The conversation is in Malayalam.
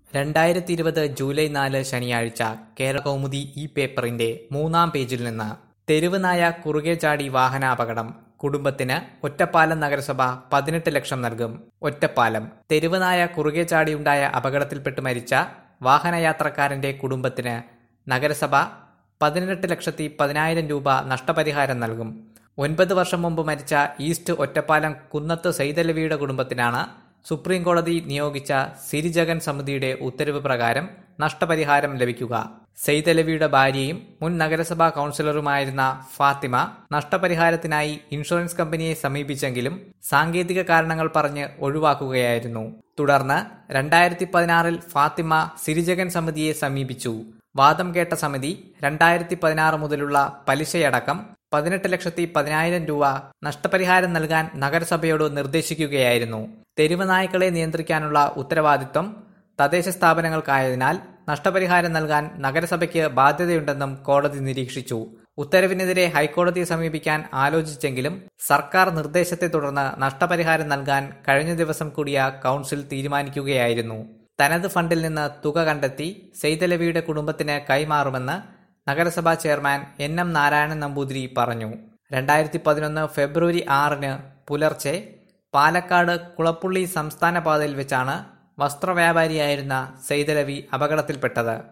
രണ്ടായിരത്തി ഇരുപത് ജൂലൈ നാല് ശനിയാഴ്ച കേരള കൗമുദി ഈ പേപ്പറിന്റെ മൂന്നാം പേജിൽ നിന്ന് തെരുവ് നായ കുറുകെ ചാടി വാഹനാപകടം കുടുംബത്തിന് ഒറ്റപ്പാലം നഗരസഭ പതിനെട്ട് ലക്ഷം നൽകും ഒറ്റപ്പാലം തെരുവ് നായ കുറുകെ ചാടിയുണ്ടായ അപകടത്തിൽപ്പെട്ട് മരിച്ച വാഹനയാത്രക്കാരന്റെ കുടുംബത്തിന് നഗരസഭ പതിനെട്ട് ലക്ഷത്തി പതിനായിരം രൂപ നഷ്ടപരിഹാരം നൽകും ഒൻപത് വർഷം മുമ്പ് മരിച്ച ഈസ്റ്റ് ഒറ്റപ്പാലം കുന്നത്ത് സൈതലവിയുടെ കുടുംബത്തിനാണ് സുപ്രീം കോടതി നിയോഗിച്ച സിരിജഗൻ സമിതിയുടെ ഉത്തരവ് പ്രകാരം നഷ്ടപരിഹാരം ലഭിക്കുക സെയ്തലവിയുടെ ഭാര്യയും മുൻ നഗരസഭാ കൌൺസിലറുമായിരുന്ന ഫാത്തിമ നഷ്ടപരിഹാരത്തിനായി ഇൻഷുറൻസ് കമ്പനിയെ സമീപിച്ചെങ്കിലും സാങ്കേതിക കാരണങ്ങൾ പറഞ്ഞ് ഒഴിവാക്കുകയായിരുന്നു തുടർന്ന് രണ്ടായിരത്തി പതിനാറിൽ ഫാത്തിമ സിരിജഗൻ സമിതിയെ സമീപിച്ചു വാദം കേട്ട സമിതി രണ്ടായിരത്തി പതിനാറ് മുതലുള്ള പലിശയടക്കം പതിനെട്ട് ലക്ഷത്തി പതിനായിരം രൂപ നഷ്ടപരിഹാരം നൽകാൻ നഗരസഭയോട് നിർദ്ദേശിക്കുകയായിരുന്നു തെരുവ് നായ്ക്കളെ നിയന്ത്രിക്കാനുള്ള ഉത്തരവാദിത്വം തദ്ദേശ സ്ഥാപനങ്ങൾക്കായതിനാൽ നഷ്ടപരിഹാരം നൽകാൻ നഗരസഭയ്ക്ക് ബാധ്യതയുണ്ടെന്നും കോടതി നിരീക്ഷിച്ചു ഉത്തരവിനെതിരെ ഹൈക്കോടതിയെ സമീപിക്കാൻ ആലോചിച്ചെങ്കിലും സർക്കാർ നിർദ്ദേശത്തെ തുടർന്ന് നഷ്ടപരിഹാരം നൽകാൻ കഴിഞ്ഞ ദിവസം കൂടിയ കൌൺസിൽ തീരുമാനിക്കുകയായിരുന്നു തനത് ഫണ്ടിൽ നിന്ന് തുക കണ്ടെത്തി സെയ്തലവിയുടെ കുടുംബത്തിന് കൈമാറുമെന്ന് നഗരസഭാ chairman N M Narayanan Namboothiri പറഞ്ഞു രണ്ടായിരത്തി പതിനൊന്ന് ഫെബ്രുവരി ആറിന് പുലർച്ചെ പാലക്കാട് കുളപ്പുള്ളി സംസ്ഥാന പാതയിൽ വെച്ചാണ് വസ്ത്രവ്യാപാരിയായിരുന്ന സെയ്തലവി അപകടത്തിൽപ്പെട്ടത്